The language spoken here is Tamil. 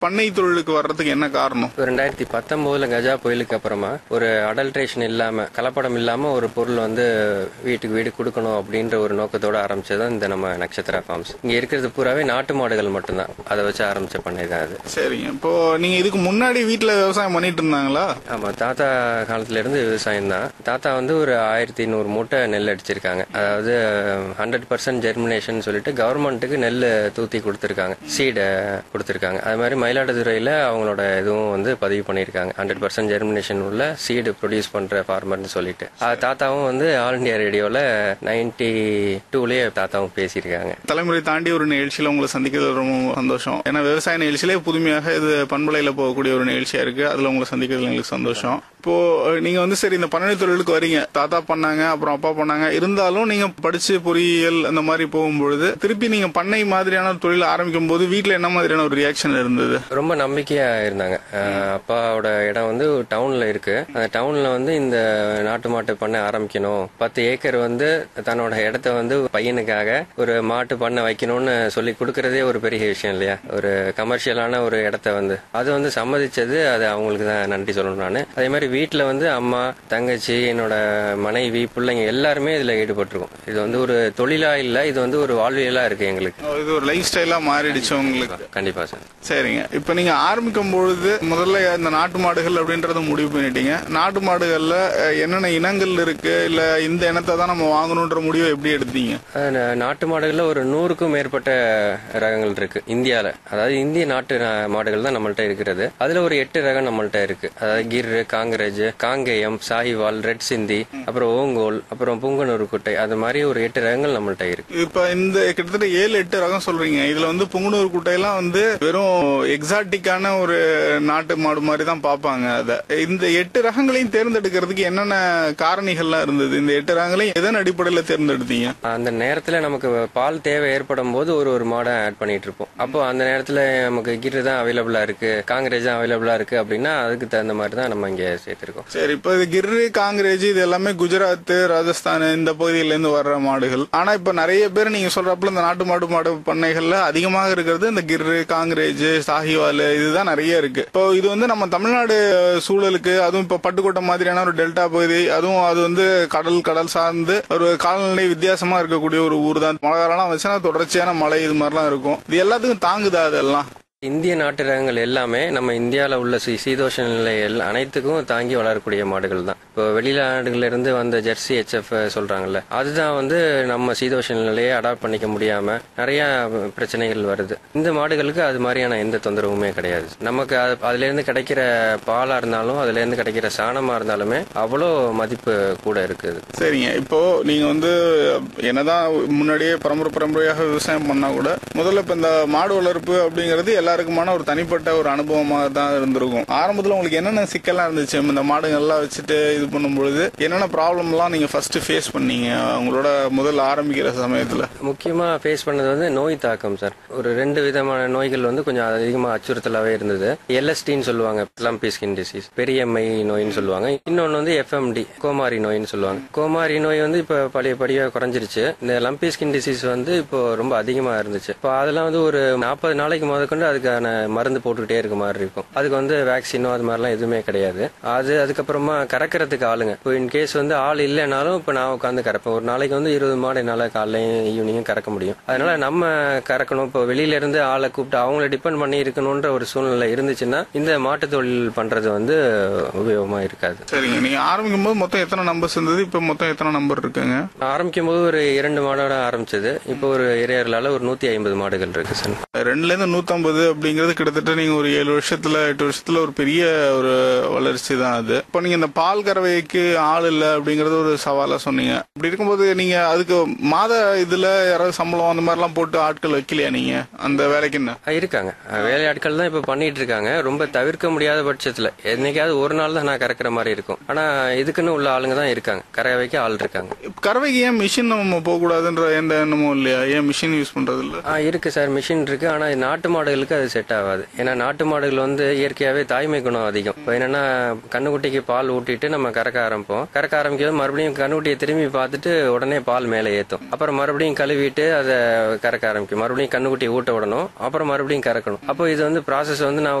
பண்ணை தொழிலுக்கு வர்றதுக்கு என்ன காரணம் இப்போ ரெண்டாயிரத்தி பத்தொன்பதுல கஜா புயலுக்கு அப்புறமா ஒரு அடல்ட்ரேஷன் இல்லாம கலப்படம் இல்லாம ஒரு பொருள் வந்து வீட்டுக்கு வீடு கொடுக்கணும் அப்படின்ற ஒரு நோக்கத்தோட ஆரம்பிச்சது இந்த நம்ம நட்சத்திர ஃபார்ம்ஸ் இங்க இருக்கிறது பூராவே நாட்டு மாடுகள் மட்டும்தான் அதை வச்சு ஆரம்பிச்ச பண்ணை தான் அது சரிங்க இப்போ நீங்க இதுக்கு முன்னாடி வீட்டுல விவசாயம் பண்ணிட்டு இருந்தாங்களா ஆமா தாத்தா காலத்துல இருந்து விவசாயம் தான் தாத்தா வந்து ஒரு ஆயிரத்தி நூறு மூட்டை நெல் அடிச்சிருக்காங்க அதாவது ஹண்ட்ரட் பர்சன்ட் ஜெர்மினேஷன் சொல்லிட்டு கவர்மெண்ட்டுக்கு நெல் தூத்தி கொடுத்துருக்காங்க சீடை கொடுத்துருக்காங்க அது மாதிரி மயிலாடுதுறையில அவங்களோட இதுவும் வந்து பதிவு பண்ணியிருக்காங்க ஹண்ட்ரட் பர்சன்ட் ஜெர்மினேஷன் உள்ள சீடு ப்ரொடியூஸ் பண்ற ஃபார்மர்னு சொல்லிட்டு அது தாத்தாவும் வந்து ஆல் இண்டியா ரேடியோல நைன்டி டூலயே தாத்தாவும் பேசியிருக்காங்க தலைமுறை தாண்டி ஒரு நிகழ்ச்சியில உங்களை சந்திக்கிறது ரொம்ப சந்தோஷம் ஏன்னா விவசாய நிகழ்ச்சியிலே புதுமையாக இது பண்பலையில போகக்கூடிய ஒரு நிகழ்ச்சியா இருக்கு அதுல உங்களை சந்திக்கிறது எங்களுக்கு சந்தோஷம் இப்போ அஹ், நீங்க வந்து சரி இந்த பண்ணை தொழிலுக்கு வரீங்க தாத்தா பண்ணாங்க அப்புறம் அப்பா பண்ணாங்க இருந்தாலும் நீங்க படிச்சு பொறியியல் அந்த மாதிரி போகும்பொழுது திருப்பி நீங்க பண்ணை மாதிரியான ஒரு தொழில் ஆரம்பிக்கும் போது வீட்டுல என்ன மாதிரியான ஒரு ரியாக்ஷன் இருந்தது ரொம்ப நம்பிக்கையா இருந்தாங்க அஹ் அப்பாவோட இடம் வந்து டவுன்ல இருக்கு அந்த டவுன்ல வந்து இந்த நாட்டு மாட்டு பண்ணை ஆரம்பிக்கணும் பத்து ஏக்கர் வந்து தன்னோட இடத்த வந்து பையனுக்காக ஒரு மாட்டு பண்ணை வைக்கணும்னு சொல்லி கொடுக்கறதே ஒரு பெரிய விஷயம் இல்லையா ஒரு கமர்ஷியலான ஒரு இடத்த வந்து அது வந்து சம்மதிச்சது அது அவங்களுக்கு தான் நன்றி சொல்லணும் நான் அதே மாதிரி வீட்டில் வந்து அம்மா தங்கச்சி என்னோட மனைவி பிள்ளைங்க எல்லாருமே இதுல ஈடுபட்டிருக்கோம் இது வந்து ஒரு தொழிலா இல்ல இது வந்து ஒரு வாழ்வியலா இருக்கு எங்களுக்கு இது ஒரு லைஃப் ஸ்டைலா மாறிடுச்சு உங்களுக்கு கண்டிப்பா சார் சரிங்க இப்போ நீங்க ஆரம்பிக்கும் பொழுது முதல்ல இந்த நாட்டு மாடுகள் அப்படின்றத முடிவு பண்ணிட்டீங்க நாட்டு மாடுகள்ல அஹ், என்னென்ன இனங்கள் இருக்கு இல்ல இந்த இனத்தை தான் நம்ம வாங்கணுன்ற முடிவை எப்படி எடுத்தீங்க அஹ் நா- நாட்டு மாடுகள்ல ஒரு நூறுக்கும் மேற்பட்ட ரகங்கள் இருக்கு இந்தியால அதாவது இந்திய நாட்டு நா- மாடுகள் தான் நம்மள்ட்ட இருக்கிறது அதுல ஒரு எட்டு ரகம் நம்மள்ட்ட இருக்கு அதாவது கிர் காங்கிரேஜ் காங்கேயம் சாஹிவால் ரெட் சிந்தி அப்புறம் ஓங்கோல் அப்புறம் புங்கனூர் குட்டை அது மாதிரி ஒரு எட்டு ரகங்கள் நம்மள்ட்ட இருக்கு இப்ப இந்த கிட்டத்தட்ட ஏழு எட்டு ரகம் சொல்றீங்க இதுல வந்து புங்குனூர் குட்டையெல்லாம் வந்து வெறும் எக்ஸாட்டிக்கான ஒரு நாட்டு மாடு மாதிரி தான் பார்ப்பாங்க அத இந்த எட்டு ரகங்களையும் தேர்ந்தெடுக்கிறதுக்கு என்னென்ன காரணிகள்லாம் இருந்தது இந்த எட்டு ரகங்களையும் எதன் அடிப்படையில தேர்ந்தெடுத்தீங்க அந்த நேரத்துல நமக்கு பால் தேவை ஏற்படும் போது ஒரு ஒரு மாடை ஆட் பண்ணிட்டு இருப்போம் அப்போ அந்த நேரத்துல நமக்கு கிர் தான் அவைலபிளா இருக்கு காங்கிரேஜ் தான் அவைலபிளா இருக்கு அப்படின்னா அதுக்கு தகுந்த மாதிரி தான் நம்ம இங்க சேர்த்திருக்கோம் சரி இப்ப இது கிர்ரு காங்கிரேஜ் இது எல்லாமே குஜராத் ராஜஸ்தான் இந்த பகுதியில இருந்து வர்ற மாடுகள் ஆனா இப்ப நிறைய பேர் நீங்க சொல்றப்பல இந்த நாட்டு மாடு மாடு பண்ணைகள்ல அதிகமாக இருக்கிறது இந்த கிர்ரு காங்கிரேஜ் சாஹிவால் இதுதான் நிறைய இருக்கு இப்போ இது வந்து நம்ம தமிழ்நாடு சூழலுக்கு அதுவும் இப்ப பட்டுக்கோட்டை மாதிரியான ஒரு டெல்டா பகுதி அதுவும் அது வந்து கடல் கடல் சார்ந்து ஒரு காலநிலை வித்தியாசமா இருக்கக்கூடிய ஒரு ஊர் தான் மழை காலம் வச்சுன்னா தொடர்ச்சியான மழை இது மாதிரிலாம் இருக்கும் இது எல்லாத்துக்கும் தாங்குதா அதெல்லாம் இந்திய நாட்டு ரகங்கள் எல்லாமே நம்ம இந்தியாவில் உள்ள சீ சீதோஷ நிலை எல்லா- அனைத்துக்கும் தாங்கி வளரக்கூடிய மாடுகள் தான் இப்போ வெளிநாடுகள்ல இருந்து வந்த ஜெர்சி ஹெச்எஃப் சொல்றாங்கல்ல அதுதான் வந்து நம்ம சீதோஷ நிலையை அடாப்ட் பண்ணிக்க முடியாம நிறைய பிரச்சனைகள் வருது இந்த மாடுகளுக்கு அது மாதிரியான எந்த தொந்தரவுமே கிடையாது நமக்கு அது- அதுல இருந்து கிடைக்கிற பாலா இருந்தாலும் அதுல இருந்து கிடைக்கிற சாணமா இருந்தாலுமே அவ்வளோ மதிப்பு கூட இருக்குது சரிங்க இப்போ நீங்க வந்து என்னதான் முன்னாடியே பரம்பரை பரம்பரையாக விவசாயம் பண்ணா கூட முதல்ல இப்ப இந்த மாடு வளர்ப்பு அப்படிங்கிறது எல்லாருக்குமான ஒரு தனிப்பட்ட ஒரு அனுபவமாக தான் இருந்திருக்கும் ஆரம்பத்துல உங்களுக்கு என்னென்ன சிக்கல்லாம் இருந்துச்சு இந்த மாடுங்கள்லாம் வச்சுட்டு இது பண்ணும்பொழுது என்னென்ன ப்ராப்ளம் எல்லாம் நீங்க ஃபர்ஸ்ட் ஃபேஸ் பண்ணீங்க உங்களோட முதல்ல ஆரம்பிக்கிற சமயத்துல முக்கியமா ஃபேஸ் பண்ணது வந்து நோய் தாக்கம் சார் ஒரு ரெண்டு விதமான நோய்கள் வந்து கொஞ்சம் அதிகமா அச்சுறுத்தலாவே இருந்தது எல்எஸ்டின்னு சொல்லுவாங்க லம்பி ஸ்கின் டிசீஸ் பெரியம்மை நோயின்னு சொல்லுவாங்க இன்னொன்னு வந்து எஃப்எம்டி கோமாரி நோயின்னு சொல்லுவாங்க கோமாரி நோய் வந்து இப்ப பழைய படியா குறைஞ்சிருச்சு இந்த லம்பி ஸ்கின் டிசீஸ் வந்து இப்போ ரொம்ப அதிகமா இருந்துச்சு இப்போ அதெல்லாம் வந்து ஒரு நாற்பது நாளைக்கு முதற்கொண்டு அதுக்கான மருந்து போட்டுக்கிட்டே இருக்க மாதிரி இருக்கும் அதுக்கு வந்து வேக்சினோ அது மாதிரிலாம் எதுவுமே கிடையாது அது அதுக்கப்புறமா கறக்கிறதுக்கு ஆளுங்க இப்போ இன் கேஸ் வந்து ஆள் இல்லைனாலும் இப்போ நான் உட்காந்து கறப்பேன் ஒரு நாளைக்கு வந்து இருபது மாடு என்னால் காலையும் ஈவினிங்கும் கறக்க முடியும் அதனால நம்ம கறக்கணும் இப்போ வெளியில இருந்து ஆளை கூப்பிட்டு அவங்கள டிபெண்ட் பண்ணி இருக்கணுன்ற ஒரு சூழ்நிலை இருந்துச்சுன்னா இந்த மாட்டு தொழில் பண்றது வந்து உபயோகமா இருக்காது சரிங்க நீங்க ஆரம்பிக்கும் போது மொத்தம் எத்தனை நம்பர்ஸ் இருந்தது இப்ப மொத்தம் எத்தனை நம்பர் இருக்குங்க ஆரம்பிக்கும் போது ஒரு இரண்டு மாடோட ஆரம்பிச்சது இப்போ ஒரு இறையர்களால ஒரு நூத்தி ஐம்பது மாடுகள் இருக்கு சார் ரெண்டுல இருந்து நூத்தம்பது அப்படிங்கிறது கிட்டத்தட்ட நீங்க ஒரு ஏழு வருஷத்துல எட்டு வருஷத்துல ஒரு பெரிய ஒரு வளர்ச்சி தான் அது இப்போ நீங்க இந்த பால் கறவைக்கு ஆள் இல்ல அப்படிங்கறது ஒரு சவாலா சொன்னீங்க அப்படி இருக்கும்போது நீங்க அதுக்கு மாத இதுல யாராவது சம்பளம் அந்த மாதிரிலாம் போட்டு ஆட்கள் வைக்கலையா நீங்க அந்த வேலைக்கு என்ன ஆ, இருக்காங்க ஆ, வேலையாட்கள் தான் இப்ப பண்ணிட்டு இருக்காங்க ரொம்ப தவிர்க்க முடியாத பட்சத்துல என்னைக்காவது ஒரு நாள் தான் நான் கறக்கிற மாதிரி இருக்கும் ஆனா இதுக்குன்னு உள்ள ஆளுங்க தான் இருக்காங்க கரை வைக்க ஆள் இருக்காங்க கறவைக்கு ஏன் மிஷின் நம்ம போக கூடாதுன்ற எந்த எண்ணமும் இல்லையா ஏன் மிஷின் யூஸ் பண்றது இல்ல ஆ இருக்கு சார் மிஷின் இருக்கு ஆனா இது நாட்டு மாடுகளுக்கு அது செட் ஆகாது ஏன்னா நாட்டு மாடுகள் வந்து இயற்கையாகவே தாய்மை குணம் அதிகம் இப்போ என்னன்னா கண்ணுக்குட்டிக்கு பால் ஊட்டிட்டு நம்ம கறக்க ஆரம்பிப்போம் கறக்க ஆரம்பிக்கும் மறுபடியும் கண்ணுக்குட்டியை திரும்பி பார்த்துட்டு உடனே பால் மேலே ஏற்றும் அப்புறம் மறுபடியும் கழுவிட்டு அதை கறக்க ஆரம்பிக்கும் மறுபடியும் கண்ணுக்குட்டியை ஊட்ட விடணும் அப்புறம் மறுபடியும் கறக்கணும் அப்போ இது வந்து ப்ராசஸ் வந்து நான்